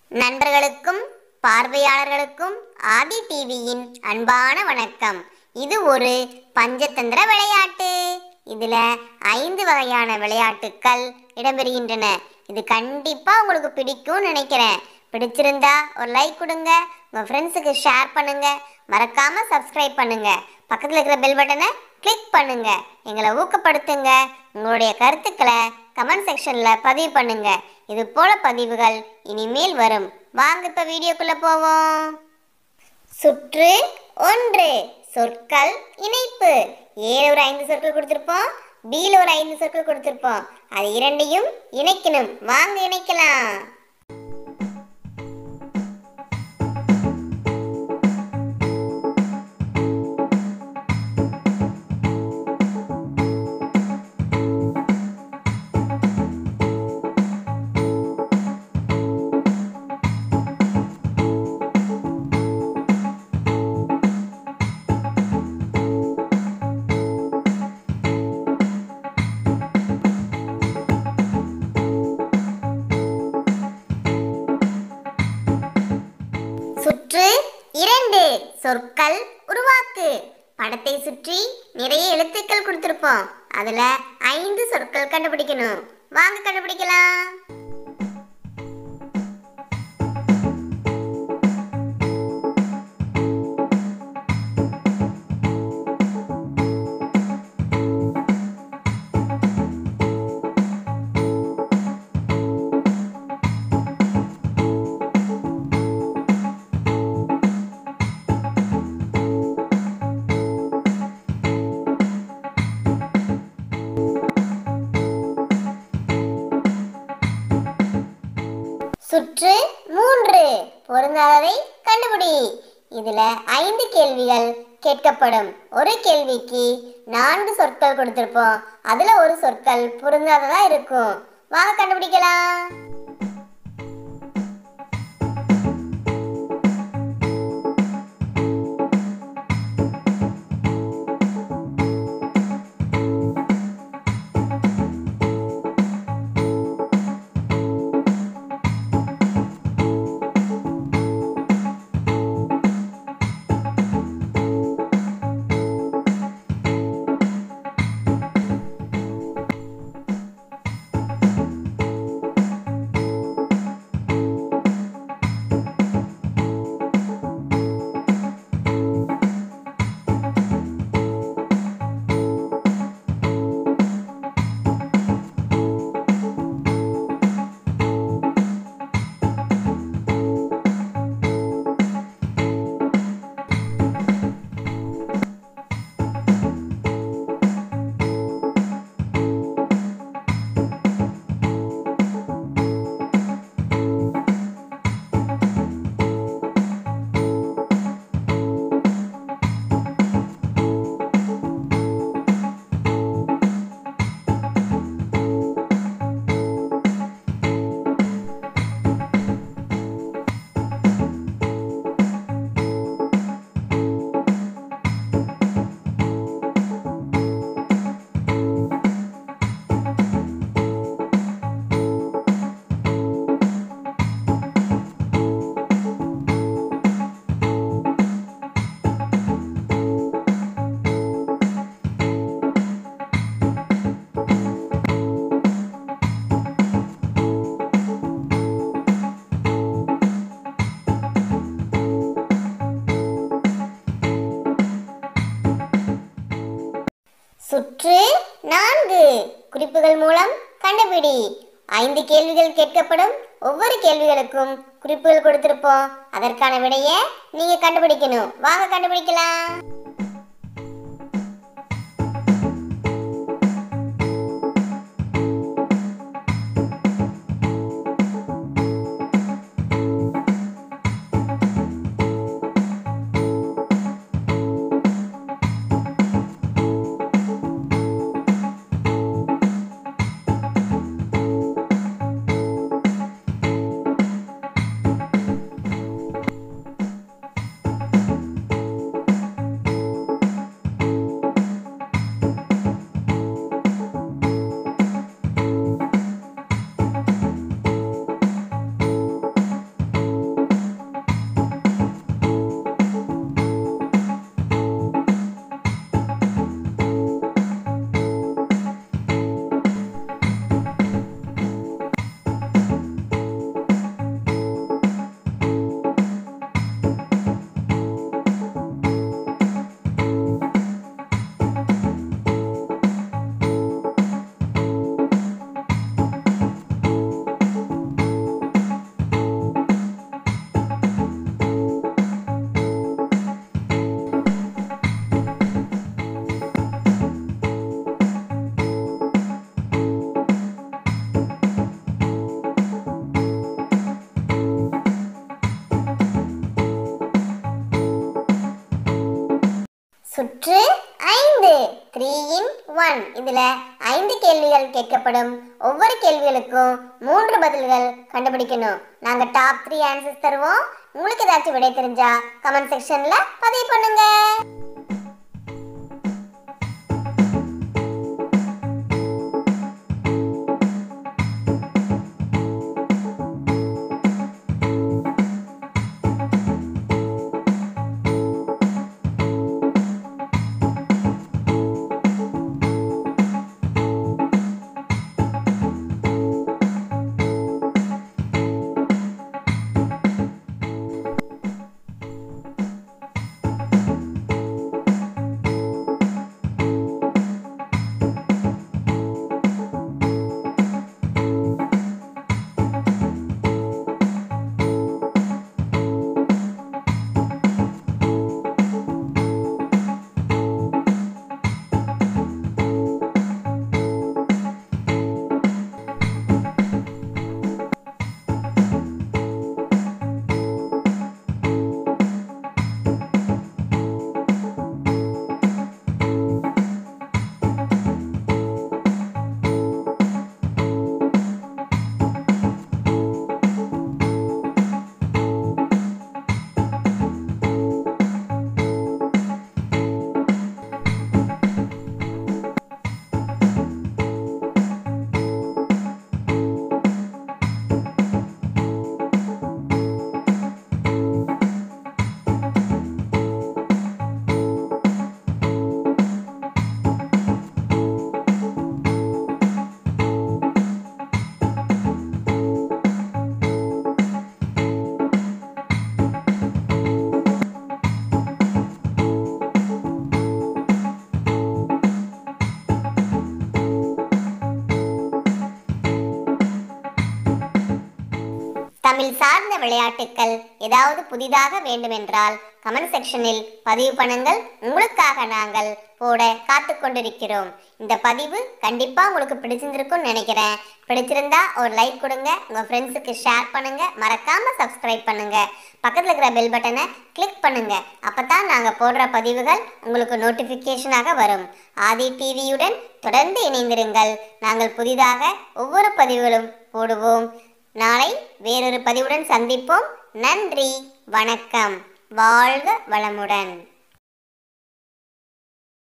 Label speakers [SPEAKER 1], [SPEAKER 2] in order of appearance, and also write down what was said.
[SPEAKER 1] நண்பர்களுக்கும் பார்வையாளர்களுக்கும் ஆதி டிவியின் அன்பான வணக்கம் இது ஒரு பஞ்சதந்திர விளையாட்டு இதுல ஐந்து வகையான விளையாட்டுக்கள் இடம்பெறுகின்றன இது கண்டிப்பா உங்களுக்கு பிடிக்கும்னு நினைக்கிறேன் பிடிச்சிருந்தா ஒரு லைக் கொடுங்க உங்க ஃப்ரெண்ட்ஸுக்கு ஷேர் பண்ணுங்க மறக்காம சப்ஸ்கிரைப் பண்ணுங்க பக்கத்துல இருக்கிற பெல் பட்டனை கிளிக் பண்ணுங்க எங்களை ஊக்கப்படுத்துங்க உங்களுடைய கருத்துக்களை கமெண்ட் செக்ஷன்ல பதிவு பண்ணுங்க இது போல பதிவுகள் இனிமேல் வரும் வாங்க இப்ப வீடியோக்குள்ள போவோம் சுற்று ஒன்று சொற்கள் இணைப்பு ஏல ஒரு ஐந்து சொற்கள் கொடுத்திருப்போம் பில ஒரு ஐந்து சொற்கள் கொடுத்திருப்போம் அது இரண்டையும் இணைக்கணும் வாங்க இணைக்கலாம் சுற்று இரண்டு சொற்கள் உருவாக்கு படத்தை சுற்றி நிறைய எழுத்துக்கள் கொடுத்திருப்போம் அதுல ஐந்து சொற்கள் கண்டுபிடிக்கணும் வாங்க கண்டுபிடிக்கலாம் சுற்று மூன்று பொருந்தாததை கண்டுபிடி இதுல ஐந்து கேள்விகள் கேட்கப்படும் ஒரு கேள்விக்கு நான்கு சொற்கள் கொடுத்திருப்போம் அதுல ஒரு சொற்கள் பொருந்தாததா இருக்கும் வாங்க கண்டுபிடிக்கலாம் சுற்று நான்கு குறிப்புகள் மூலம் கண்டுபிடி ஐந்து கேள்விகள் கேட்கப்படும் ஒவ்வொரு கேள்விகளுக்கும் குறிப்புகள் கொடுத்திருப்போம் அதற்கான விடையை நீங்க கண்டுபிடிக்கணும் வாங்க கண்டுபிடிக்கலாம் இதுல ஐந்து கேள்விகள் கேட்கப்படும் ஒவ்வொரு கேள்விகளுக்கும் மூன்று பதில்கள் கண்டுபிடிக்கணும் நாங்க டாப் த்ரீ ஆன்சர்ஸ் தருவோம் உங்களுக்கு ஏதாச்சும் விடை தெரிஞ்சா கமெண்ட் செக்ஷன்ல பதிவு பண்ணுங்க தமிழ் சார்ந்த விளையாட்டுக்கள் ஏதாவது புதிதாக வேண்டுமென்றால் கமெண்ட் செக்ஷனில் பதிவு பண்ணுங்கள் உங்களுக்காக நாங்கள் போட காத்து கொண்டிருக்கிறோம் இந்த பதிவு கண்டிப்பா உங்களுக்கு பிடிச்சிருந்திருக்கும்னு நினைக்கிறேன் பிடிச்சிருந்தா ஒரு லைக் கொடுங்க உங்க ஃப்ரெண்ட்ஸுக்கு ஷேர் பண்ணுங்க மறக்காம சப்ஸ்கிரைப் பண்ணுங்க பக்கத்தில் இருக்கிற பெல் பட்டனை கிளிக் பண்ணுங்க அப்பதான் நாங்க போடுற பதிவுகள் உங்களுக்கு நோட்டிஃபிகேஷனாக வரும் ஆதி டிவியுடன் தொடர்ந்து இணைந்திருங்கள் நாங்கள் புதிதாக ஒவ்வொரு பதிவுகளும் போடுவோம் நாளை வேறொரு பதிவுடன் சந்திப்போம் நன்றி வணக்கம் வாழ்க வளமுடன்